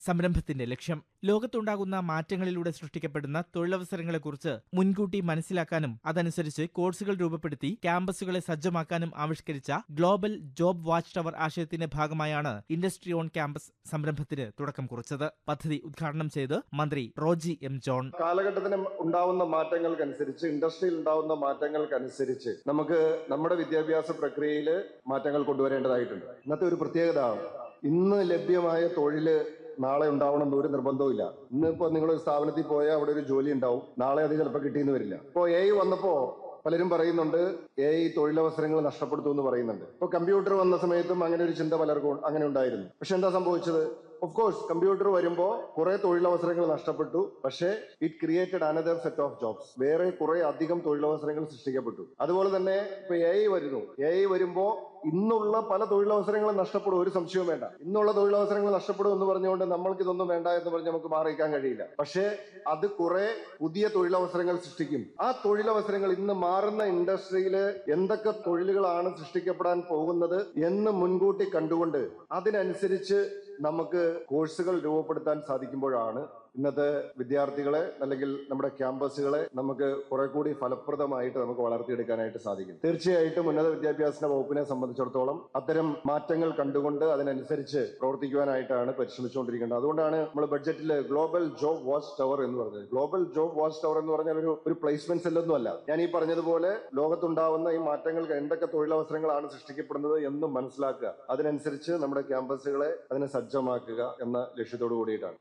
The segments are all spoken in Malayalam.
സംരംഭത്തിന്റെ ലക്ഷ്യം ലോകത്തുണ്ടാകുന്ന മാറ്റങ്ങളിലൂടെ സൃഷ്ടിക്കപ്പെടുന്ന തൊഴിലവസരങ്ങളെക്കുറിച്ച് മുൻകൂട്ടി മനസ്സിലാക്കാനും അതനുസരിച്ച് കോഴ്സുകൾ രൂപപ്പെടുത്തി ക്യാമ്പസുകളെ സജ്ജമാക്കാനും ആവിഷ്കരിച്ച ഗ്ലോബൽ ജോബ് വാച്ച് ടവർ ആശയത്തിന്റെ ഭാഗമായാണ് ഇൻഡസ്ട്രി ഓൺ ക്യാമ്പസ് സംരംഭത്തിന് തുടക്കം കുറിച്ചത് പദ്ധതി ഉദ്ഘാടനം ചെയ്ത് മന്ത്രി റോജി എം ജോൺ കാലഘട്ടത്തിന് ഉണ്ടാവുന്ന മാറ്റങ്ങൾക്കനുസരിച്ച് ഇൻഡസ്ട്രിയിൽ ഉണ്ടാവുന്ന മാറ്റങ്ങൾക്കനുസരിച്ച് നമുക്ക് നമ്മുടെ വിദ്യാഭ്യാസ പ്രക്രിയയിൽ മാറ്റങ്ങൾ കൊണ്ടുവരേണ്ടതായിട്ടുണ്ട് ഇന്നത്തെ ഒരു പ്രത്യേകത ഇന്ന് ലഭ്യമായ തൊഴില് നാളെ ഉണ്ടാവണം എന്ന് ഒരു നിർബന്ധവും ഇല്ല ഇന്നിപ്പോ നിങ്ങൾ ഒരു സ്ഥാപനത്തിൽ പോയാൽ അവിടെ ഒരു ജോലി ഉണ്ടാവും നാളെ അത് ചിലപ്പോൾ കിട്ടിയെന്ന് വരില്ല ഇപ്പോൾ എ വന്നപ്പോ പലരും പറയുന്നുണ്ട് എ ഐ തൊഴിലവസരങ്ങൾ നഷ്ടപ്പെടുത്തും എന്ന് പറയുന്നുണ്ട് ഇപ്പൊ കമ്പ്യൂട്ടർ വന്ന സമയത്തും അങ്ങനെ ഒരു ചിന്ത പലർക്കും അങ്ങനെ ഉണ്ടായിരുന്നു പക്ഷെ എന്താ സംഭവിച്ചത് ഓഫ് കോഴ്സ് കമ്പ്യൂട്ടർ വരുമ്പോൾ കുറെ തൊഴിലവസരങ്ങൾ നഷ്ടപ്പെട്ടു പക്ഷേ it created another set of jobs വേറെ കുറെ അധികം തൊഴിലവസരങ്ങൾ സൃഷ്ടിക്കപ്പെട്ടു അതുപോലെ തന്നെ ഇപ്പൊ എ ഐ വരുന്നു എ ഐ വരുമ്പോ ഇന്നുള്ള പല തൊഴിലവസരങ്ങളും നഷ്ടപ്പെടും ഒരു സംശയവും വേണ്ട ഇന്നുള്ള തൊഴിലവസരങ്ങൾ നഷ്ടപ്പെടും എന്ന് പറഞ്ഞുകൊണ്ട് നമ്മൾക്ക് ഇതൊന്നും വേണ്ട എന്ന് പറഞ്ഞ് നമുക്ക് മാറിയിക്കാൻ കഴിയില്ല പക്ഷേ അത് കുറെ പുതിയ തൊഴിലവസരങ്ങൾ സൃഷ്ടിക്കും ആ തൊഴിലവസരങ്ങൾ ഇന്ന് മാറുന്ന ഇൻഡസ്ട്രിയിൽ എന്തൊക്കെ തൊഴിലുകളാണ് സൃഷ്ടിക്കപ്പെടാൻ പോകുന്നത് എന്ന് മുൻകൂട്ടി കണ്ടുകൊണ്ട് അതിനനുസരിച്ച് നമുക്ക് കോഴ്സുകൾ രൂപപ്പെടുത്താൻ സാധിക്കുമ്പോഴാണ് ഇന്നത്തെ വിദ്യാർത്ഥികളെ അല്ലെങ്കിൽ നമ്മുടെ ക്യാമ്പസുകളെ നമുക്ക് കുറെ കൂടി ഫലപ്രദമായിട്ട് നമുക്ക് വളർത്തിയെടുക്കാനായിട്ട് സാധിക്കും തീർച്ചയായിട്ടും ഉന്നത വിദ്യാഭ്യാസ വകുപ്പിനെ സംബന്ധിച്ചിടത്തോളം അത്തരം മാറ്റങ്ങൾ കണ്ടുകൊണ്ട് അതിനനുസരിച്ച് പ്രവർത്തിക്കുവാനായിട്ടാണ് പരിശ്രമിച്ചുകൊണ്ടിരിക്കേണ്ടത് അതുകൊണ്ടാണ് നമ്മൾ ബഡ്ജറ്റിൽ ഗ്ലോബൽ ജോബ് വാച്ച് ടവർ എന്ന് പറഞ്ഞത് ഗ്ലോബൽ ജോബ് വാച്ച് ടവർ എന്ന് പറഞ്ഞാൽ ഒരു ഒരു പ്ലേസ്മെന്റ് സെല്ലൊന്നും അല്ല ഞാൻ ഈ പറഞ്ഞതുപോലെ ലോകത്തുണ്ടാവുന്ന ഈ മാറ്റങ്ങൾക്ക് എന്തൊക്കെ തൊഴിലവസരങ്ങളാണ് സൃഷ്ടിക്കപ്പെടുന്നത് എന്നും മനസ്സിലാക്കുക അതിനനുസരിച്ച് നമ്മുടെ ക്യാമ്പസുകളെ അതിനെ സജ്ജമാക്കുക എന്ന ലക്ഷ്യത്തോടു കൂടിയിട്ടാണ്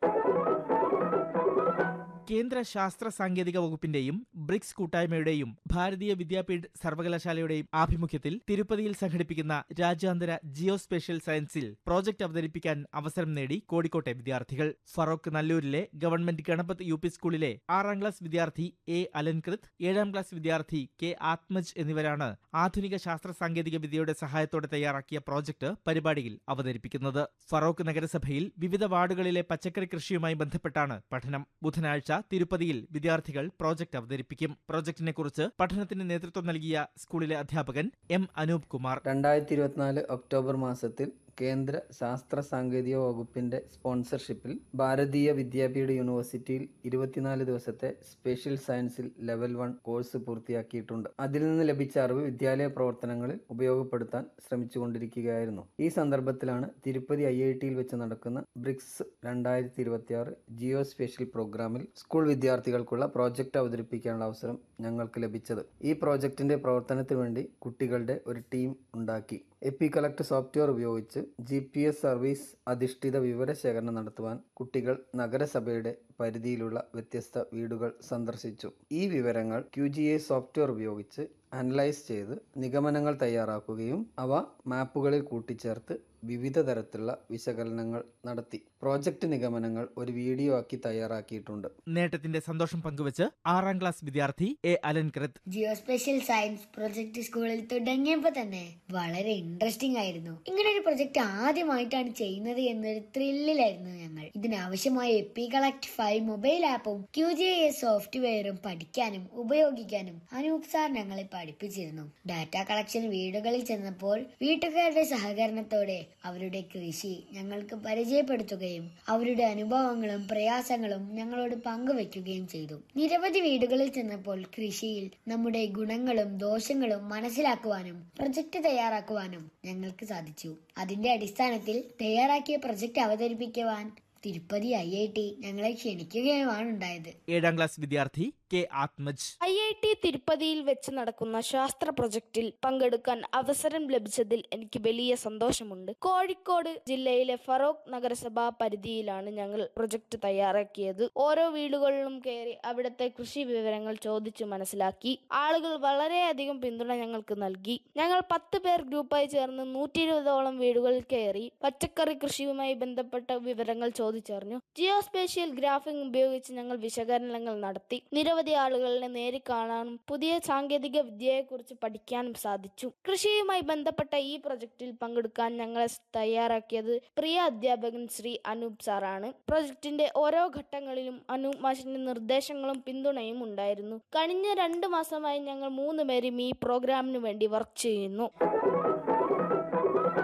കേന്ദ്ര ശാസ്ത്ര സാങ്കേതിക വകുപ്പിന്റെയും ബ്രിക്സ് കൂട്ടായ്മയുടെയും ഭാരതീയ വിദ്യാപീഠ് സർവകലാശാലയുടെയും ആഭിമുഖ്യത്തിൽ തിരുപ്പതിയിൽ സംഘടിപ്പിക്കുന്ന രാജ്യാന്തര ജിയോ സ്പേഷ്യൽ സയൻസിൽ പ്രോജക്ട് അവതരിപ്പിക്കാൻ അവസരം നേടി കോഴിക്കോട്ടെ വിദ്യാർത്ഥികൾ ഫറോക്ക് നല്ലൂരിലെ ഗവൺമെന്റ് ഗണപത് യു പി സ്കൂളിലെ ആറാം ക്ലാസ് വിദ്യാർത്ഥി എ അലൻകൃത് ഏഴാം ക്ലാസ് വിദ്യാർത്ഥി കെ ആത്മജ് എന്നിവരാണ് ആധുനിക ശാസ്ത്ര സാങ്കേതിക വിദ്യയുടെ സഹായത്തോടെ തയ്യാറാക്കിയ പ്രോജക്ട് പരിപാടിയിൽ അവതരിപ്പിക്കുന്നത് ഫറോക്ക് നഗരസഭയിൽ വിവിധ വാർഡുകളിലെ പച്ചക്കറി കൃഷിയുമായി ബന്ധപ്പെട്ടാണ് പഠനം ബുധനാഴ്ച തിരുപ്പതിയിൽ വിദ്യാർത്ഥികൾ പ്രോജക്ട് അവതരിപ്പിക്കും പ്രോജക്ടിനെ കുറിച്ച് പഠനത്തിന് നേതൃത്വം നൽകിയ സ്കൂളിലെ അധ്യാപകൻ എം അനൂപ് കുമാർ രണ്ടായിരത്തി ഇരുപത്തിനാല് ഒക്ടോബർ മാസത്തിൽ കേന്ദ്ര ശാസ്ത്ര സാങ്കേതിക വകുപ്പിന്റെ സ്പോൺസർഷിപ്പിൽ ഭാരതീയ വിദ്യാപീഠ യൂണിവേഴ്സിറ്റിയിൽ ഇരുപത്തിനാല് ദിവസത്തെ സ്പെഷ്യൽ സയൻസിൽ ലെവൽ വൺ കോഴ്സ് പൂർത്തിയാക്കിയിട്ടുണ്ട് അതിൽ നിന്ന് ലഭിച്ച അറിവ് വിദ്യാലയ പ്രവർത്തനങ്ങളിൽ ഉപയോഗപ്പെടുത്താൻ ശ്രമിച്ചുകൊണ്ടിരിക്കുകയായിരുന്നു ഈ സന്ദർഭത്തിലാണ് തിരുപ്പതി ഐ ഐ ടിയിൽ വെച്ച് നടക്കുന്ന ബ്രിക്സ് രണ്ടായിരത്തി ഇരുപത്തിയാറ് ജിയോ സ്പെഷ്യൽ പ്രോഗ്രാമിൽ സ്കൂൾ വിദ്യാർത്ഥികൾക്കുള്ള പ്രോജക്റ്റ് അവതരിപ്പിക്കാനുള്ള അവസരം ഞങ്ങൾക്ക് ലഭിച്ചത് ഈ പ്രോജക്റ്റിന്റെ പ്രവർത്തനത്തിന് വേണ്ടി കുട്ടികളുടെ ഒരു ടീം ഉണ്ടാക്കി എപ്പി കളക്ട് സോഫ്റ്റ്വെയർ ഉപയോഗിച്ച് ജി പി എസ് സർവീസ് അധിഷ്ഠിത വിവരശേഖരണം നടത്തുവാൻ കുട്ടികൾ നഗരസഭയുടെ പരിധിയിലുള്ള വ്യത്യസ്ത വീടുകൾ സന്ദർശിച്ചു ഈ വിവരങ്ങൾ ക്യു ജി എ സോഫ്റ്റ്വെയർ ഉപയോഗിച്ച് അനലൈസ് ചെയ്ത് നിഗമനങ്ങൾ തയ്യാറാക്കുകയും അവ മാപ്പുകളിൽ കൂട്ടിച്ചേർത്ത് വിവിധ തരത്തിലുള്ള വിശകലനങ്ങൾ നടത്തി പ്രോജക്റ്റ് നിഗമനങ്ങൾ ഒരു വീഡിയോ ആക്കി തയ്യാറാക്കിയിട്ടുണ്ട് നേട്ടത്തിന്റെ സന്തോഷം പങ്കുവച്ച് ആറാം ക്ലാസ് വിദ്യാർത്ഥി A Alankrit geo special science project സ്കൂളിൽ തുടങ്ങിയപ്പോ തന്നെ വളരെ ഇൻട്രസ്റ്റിംഗ് ആയിരുന്നു ഇങ്ങനെ ഒരു പ്രൊജക്ട് ആദ്യമായിട്ടാണ് ചെയ്യുന്നത് എന്നൊരു ത്രില്ലിലായിരുന്നു ഞങ്ങൾ ഇതിനാവശ്യമായ എപ്പി കളക്ട് ഫൈവ് മൊബൈൽ ആപ്പും ക്യു ജെ എസ് സോഫ്റ്റ്വെയറും പഠിക്കാനും ഉപയോഗിക്കാനും അനൂപ് സാർ ഞങ്ങളെ പഠിപ്പിച്ചിരുന്നു ഡാറ്റ കളക്ഷൻ വീടുകളിൽ ചെന്നപ്പോൾ വീട്ടുകാരുടെ സഹകരണത്തോടെ അവരുടെ കൃഷി ഞങ്ങൾക്ക് പരിചയപ്പെടുത്തുകയും അവരുടെ അനുഭവങ്ങളും പ്രയാസങ്ങളും ഞങ്ങളോട് പങ്കുവെക്കുകയും ചെയ്തു നിരവധി വീടുകളിൽ ചെന്നപ്പോൾ കൃഷിയിൽ നമ്മുടെ ഗുണങ്ങളും ദോഷങ്ങളും മനസ്സിലാക്കുവാനും പ്രൊജക്ട് തയ്യാറാക്കുവാനും ഞങ്ങൾക്ക് സാധിച്ചു അതിന്റെ അടിസ്ഥാനത്തിൽ തയ്യാറാക്കിയ പ്രൊജക്ട് അവതരിപ്പിക്കുവാൻ തിരുപ്പതി ഐ ഐ ടി ഞങ്ങളെ ക്ഷണിക്കുകയുമാണ് ഉണ്ടായത് ഏഴാം ക്ലാസ് വിദ്യാർത്ഥി K Athmaj I I T തിരുപ്പതിയിൽ വെച്ച് നടക്കുന്ന ശാസ്ത്ര പ്രൊജക്റ്റിൽ പങ്കെടുക്കാൻ അവസരം ലഭിച്ചതിൽ എനിക്ക് വലിയ സന്തോഷമുണ്ട് കോഴിക്കോട് ജില്ലയിലെ ഫറോക്ക് നഗരസഭാ പരിധിയിലാണ് ഞങ്ങൾ പ്രൊജക്ട് തയ്യാറാക്കിയത് ഓരോ വീടുകളിലും കയറി അവിടുത്തെ കൃഷി വിവരങ്ങൾ ചോദിച്ചു മനസ്സിലാക്കി ആളുകൾ വളരെയധികം പിന്തുണ ഞങ്ങൾക്ക് നൽകി ഞങ്ങൾ പത്ത് പേർ ഗ്രൂപ്പായി ചേർന്ന് നൂറ്റി ഇരുപതോളം വീടുകളിൽ കയറി പച്ചക്കറി കൃഷിയുമായി ബന്ധപ്പെട്ട വിവരങ്ങൾ ചോദിച്ചറിഞ്ഞു ജിയോ സ്പേഷ്യൽ ഗ്രാഫിംഗ് ഉപയോഗിച്ച് ഞങ്ങൾ വിശകലനങ്ങൾ നടത്തി നിരവധി ആളുകളെ നേരിൽ കാണാനും പുതിയ സാങ്കേതിക വിദ്യയെക്കുറിച്ച് പഠിക്കാനും സാധിച്ചു കൃഷിയുമായി ബന്ധപ്പെട്ട ഈ പ്രൊജക്റ്റിൽ പങ്കെടുക്കാൻ ഞങ്ങളെ തയ്യാറാക്കിയത് പ്രിയ അധ്യാപകൻ ശ്രീ അനൂപ് സാറാണ് പ്രൊജക്ടിന്റെ ഓരോ ഘട്ടങ്ങളിലും അനൂപ് മാഷിന്റെ നിർദ്ദേശങ്ങളും പിന്തുണയും ഉണ്ടായിരുന്നു കഴിഞ്ഞ രണ്ട് മാസമായി ഞങ്ങൾ മൂന്ന് പേരും ഈ പ്രോഗ്രാമിന് വേണ്ടി വർക്ക് ചെയ്യുന്നു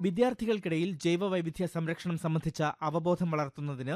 വിദ്യാർത്ഥികൾക്കിടയിൽ ജൈവ വൈവിധ്യ സംരക്ഷണം സംബന്ധിച്ച അവബോധം വളർത്തുന്നതിന്